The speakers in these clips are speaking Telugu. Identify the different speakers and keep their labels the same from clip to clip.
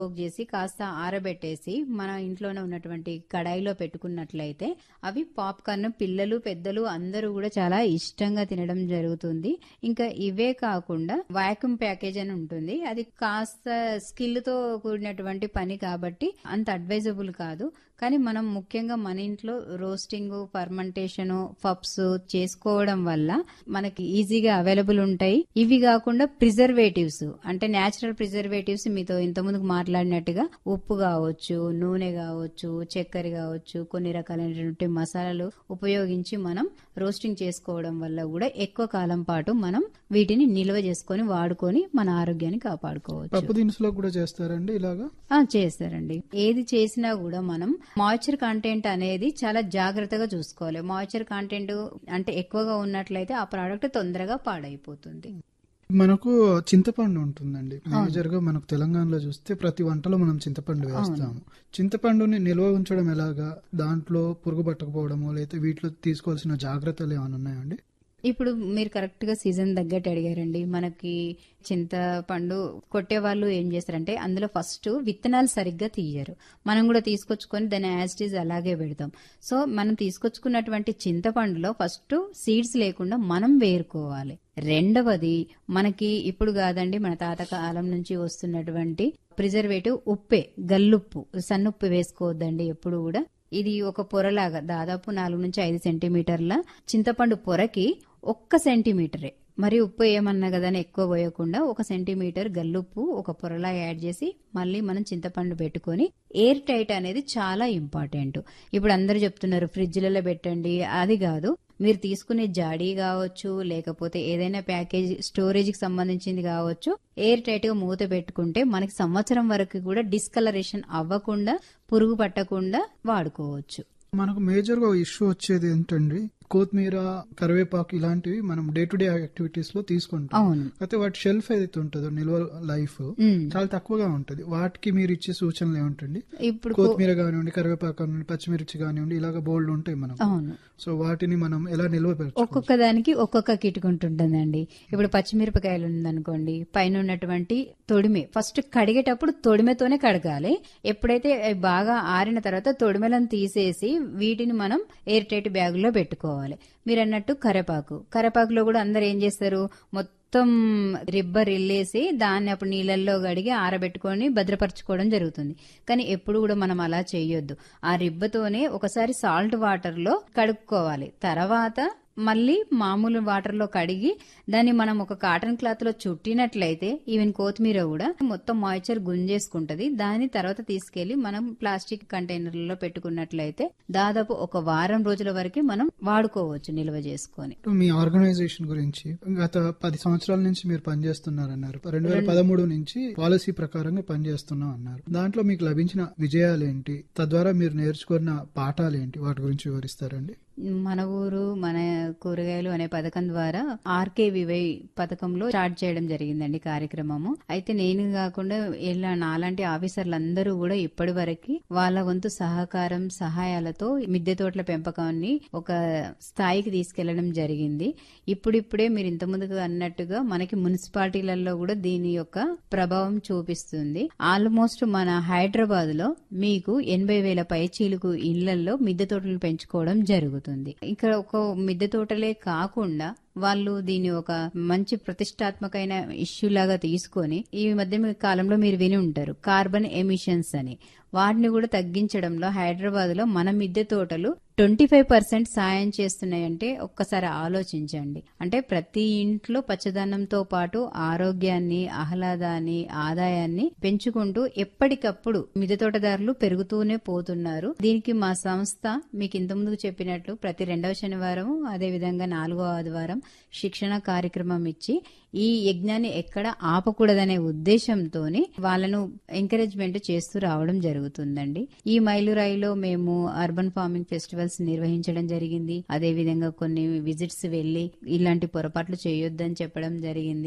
Speaker 1: పోక్ చేసి కాస్త ఆరబెట్టేసి మన ఇంట్లోనే ఉన్నటువంటి కడాయిలో పెట్టుకున్నట్లయితే అవి పాప్కార్న్ పిల్లలు పెద్దలు అందరూ కూడా చాలా ఇష్టంగా తినడం జరుగుతుంది ఇంకా ఇవే కాకుండా వాక్యూమ్ ప్యాకేజ్ అని ఉంటుంది అది కాస్త స్కిల్ తో కూడినటువంటి పని కాబట్టి అంత అడ్వైజబుల్ కాదు కానీ మనం ముఖ్యంగా మన ఇంట్లో రోస్టింగ్ ఫర్మెంటేషన్ పప్స్ చేసుకోవడం వల్ల మనకి ఈజీగా అవైలబుల్ ఉంటాయి ఇవి కాకుండా ప్రిజర్వేటివ్స్ అంటే నేచురల్ ప్రిజర్వేటివ్స్ మీతో ఇంతకుముందుకు మాట్లాడినట్టుగా ఉప్పు కావచ్చు నూనె కావచ్చు చక్కెర కావచ్చు కొన్ని రకాలైనటువంటి మసాలాలు ఉపయోగించి మనం రోస్టింగ్ చేసుకోవడం వల్ల కూడా ఎక్కువ కాలం పాటు మనం వీటిని నిల్వ చేసుకొని వాడుకొని మన ఆరోగ్యాన్ని కాపాడుకోవచ్చు
Speaker 2: పప్పు దినుసులో కూడా చేస్తారండి ఇలాగా
Speaker 1: ఆ చేస్తారండి ఏది చేసినా కూడా మనం మాయిశ్చర్ కంటెంట్ అనేది చాలా జాగ్రత్తగా చూసుకోవాలి మాయిశ్చర్ కంటెంట్ అంటే ఎక్కువగా ఉన్నట్లయితే ఆ ప్రోడక్ట్ తొందరగా పాడైపోతుంది
Speaker 2: మనకు చింతపండు ఉంటుందండి మేజర్ గా మనకు తెలంగాణలో చూస్తే ప్రతి వంటలో మనం చింతపండు వేస్తాము చింతపండుని నిల్వ ఉంచడం ఎలాగా దాంట్లో పురుగు పట్టకపోవడము లేకపోతే వీటిలో తీసుకోవాల్సిన జాగ్రత్తలు ఏమైనా ఉన్నాయండి
Speaker 1: ఇప్పుడు మీరు కరెక్ట్ గా సీజన్ తగ్గట్టు అడిగారండి మనకి చింతపండు కొట్టే వాళ్ళు ఏం చేస్తారంటే అందులో ఫస్ట్ విత్తనాలు సరిగ్గా తీయరు మనం కూడా తీసుకొచ్చుకొని దాన్ని యాజిటీస్ అలాగే పెడతాం సో మనం తీసుకొచ్చుకున్నటువంటి చింతపండులో ఫస్ట్ సీడ్స్ లేకుండా మనం వేరుకోవాలి రెండవది మనకి ఇప్పుడు కాదండి మన తాత కాలం నుంచి వస్తున్నటువంటి ప్రిజర్వేటివ్ ఉప్పే గల్లుప్పు సన్నుప్పు వేసుకోవద్దండి ఎప్పుడు కూడా ఇది ఒక పొరలాగా దాదాపు నాలుగు నుంచి ఐదు సెంటీమీటర్ల చింతపండు పొరకి ఒక్క సెంటీమీటరే మరి ఉప్పు ఏమన్నా కదా అని ఎక్కువ పోయకుండా ఒక సెంటీమీటర్ గల్లుప్పు ఒక పొరలా యాడ్ చేసి మళ్ళీ మనం చింతపండు పెట్టుకొని ఎయిర్ టైట్ అనేది చాలా ఇంపార్టెంట్ ఇప్పుడు అందరూ చెప్తున్నారు ఫ్రిడ్జ్లలో పెట్టండి అది కాదు మీరు తీసుకునే జాడీ కావచ్చు లేకపోతే ఏదైనా ప్యాకేజ్ స్టోరేజ్ కి సంబంధించింది కావచ్చు ఎయిర్ టైట్ గా మూత పెట్టుకుంటే మనకి సంవత్సరం వరకు కూడా డిస్కలరేషన్ అవ్వకుండా పురుగు పట్టకుండా వాడుకోవచ్చు
Speaker 2: మనకు మేజర్ గా ఇష్యూ వచ్చేది ఏంటండి కొత్తిమీర కరివేపాకు ఇలాంటివి మనం డే టు డే యాక్టివిటీస్ లో తీసుకుంటాం
Speaker 1: అవును
Speaker 2: అయితే వాటి షెల్ఫ్ ఏదైతే ఉంటుందో నిల్వ లైఫ్
Speaker 1: ఉమ్.
Speaker 2: చాలా తక్కువగా ఉంటది వాటికి మీరు ఇచ్చే సూచనలు ఏమిటండి
Speaker 1: ఇప్పుడు
Speaker 2: కొత్తిమీర కానివ్వండి కరివేపాకు కానివ్వండి పచ్చిమిర్చి కానివ్వండి ఇలాగ బోల్డ్ ఉంటాయి మనం
Speaker 1: అవును
Speaker 2: సో వాటిని మనం ఎలా నిల్వ పెట్టుకోవచ్చు
Speaker 1: ఒక్కొక్క దానికి ఒక్కొక్క కిటుకుంటుంటుందండి ఇప్పుడు పచ్చిమిరపకాయలు ఉందనుకోండి పైన ఉన్నటువంటి తొడిమె ఫస్ట్ కడిగేటప్పుడు తొడిమెతోనే కడగాలి ఎప్పుడైతే అవి బాగా ఆరిన తర్వాత తొడిమెలను తీసేసి వీటిని మనం ఎయిర్ టైట్ బ్యాగుల్లో పెట్టుకోవాలి మీరు అన్నట్టు కరేపాకు కరేపాకులో కూడా అందరు ఏం చేస్తారు మొత్తం రిబ్బర్ ఇల్లేసి దాన్ని అప్పుడు నీళ్ళల్లో కడిగి ఆరబెట్టుకొని భద్రపరచుకోవడం జరుగుతుంది కానీ ఎప్పుడు కూడా మనం అలా చేయొద్దు ఆ రిబ్బతోనే ఒకసారి సాల్ట్ వాటర్ లో కడుక్కోవాలి తర్వాత మళ్ళీ మామూలు వాటర్ లో కడిగి దాన్ని మనం ఒక కాటన్ క్లాత్ లో చుట్టినట్లయితే ఈవెన్ కొత్తిమీర కూడా మొత్తం మాయిశ్చర్ గుంజేసుకుంటది దాని తర్వాత తీసుకెళ్లి మనం ప్లాస్టిక్ కంటైనర్లలో పెట్టుకున్నట్లయితే దాదాపు ఒక వారం రోజుల వరకు మనం వాడుకోవచ్చు నిల్వ చేసుకొని
Speaker 2: మీ ఆర్గనైజేషన్ గురించి గత పది సంవత్సరాల నుంచి మీరు పనిచేస్తున్నారన్నారు రెండు వేల పదమూడు నుంచి పాలసీ ప్రకారంగా పనిచేస్తున్నాం అన్నారు దాంట్లో మీకు లభించిన విజయాలు ఏంటి తద్వారా మీరు నేర్చుకున్న పాఠాలు ఏంటి వాటి గురించి వివరిస్తారండి
Speaker 1: మన ఊరు మన కూరగాయలు అనే పథకం ద్వారా ఆర్కే వివై పథకంలో స్టార్ట్ చేయడం జరిగిందండి కార్యక్రమము అయితే నేను కాకుండా ఇలా నాలాంటి ఆఫీసర్లు అందరూ కూడా ఇప్పటి వరకు వాళ్ళ వంతు సహకారం సహాయాలతో మిద్దె తోటల పెంపకాన్ని ఒక స్థాయికి తీసుకెళ్లడం జరిగింది ఇప్పుడిప్పుడే మీరు ఇంత ముందుకు అన్నట్టుగా మనకి మున్సిపాలిటీలలో కూడా దీని యొక్క ప్రభావం చూపిస్తుంది ఆల్మోస్ట్ మన హైదరాబాద్ లో మీకు ఎనభై వేల పైచీలకు ఇళ్లలో మిద్దె తోటలు పెంచుకోవడం జరుగుతుంది ఇక్కడ ఒక మిద్దె తోటలే కాకుండా వాళ్ళు దీన్ని ఒక మంచి ప్రతిష్టాత్మకమైన ఇష్యూ లాగా తీసుకొని ఈ మధ్య మీ కాలంలో మీరు విని ఉంటారు కార్బన్ ఎమిషన్స్ అని వాటిని కూడా తగ్గించడంలో హైదరాబాద్ లో మన మిద్దె తోటలు ట్వంటీ ఫైవ్ పర్సెంట్ సాయం చేస్తున్నాయంటే ఒక్కసారి ఆలోచించండి అంటే ప్రతి ఇంట్లో పచ్చదనంతో పాటు ఆరోగ్యాన్ని ఆహ్లాదాన్ని ఆదాయాన్ని పెంచుకుంటూ ఎప్పటికప్పుడు మిద్దె తోటదారులు పెరుగుతూనే పోతున్నారు దీనికి మా సంస్థ మీకు ఇంత ముందుకు చెప్పినట్లు ప్రతి రెండవ శనివారం అదే విధంగా నాలుగో ఆదివారం శిక్షణ కార్యక్రమం ఇచ్చి ఈ యజ్ఞాన్ని ఎక్కడ ఆపకూడదనే ఉద్దేశంతోని వాళ్ళను ఎంకరేజ్మెంట్ చేస్తూ రావడం జరుగుతుందండి ఈ మైలురాయిలో మేము అర్బన్ ఫార్మింగ్ ఫెస్టివల్స్ నిర్వహించడం జరిగింది అదే విధంగా కొన్ని విజిట్స్ వెళ్లి ఇలాంటి పొరపాట్లు చేయొద్దని చెప్పడం జరిగింది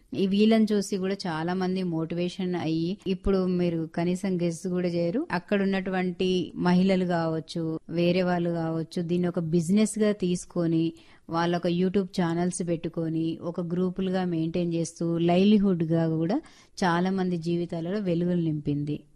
Speaker 1: ఈ వీళ్ళని చూసి కూడా చాలా మంది మోటివేషన్ అయ్యి ఇప్పుడు మీరు కనీసం గెస్ కూడా చేయరు అక్కడ ఉన్నటువంటి మహిళలు కావచ్చు వేరే వాళ్ళు కావచ్చు దీన్ని ఒక బిజినెస్ గా తీసుకొని వాళ్ళ ఒక యూట్యూబ్ ఛానల్స్ పెట్టుకొని ఒక గ్రూపులుగా మెయింటైన్ చేస్తూ లైవ్లీహుడ్ గా కూడా చాలా మంది జీవితాలలో వెలుగులు నింపింది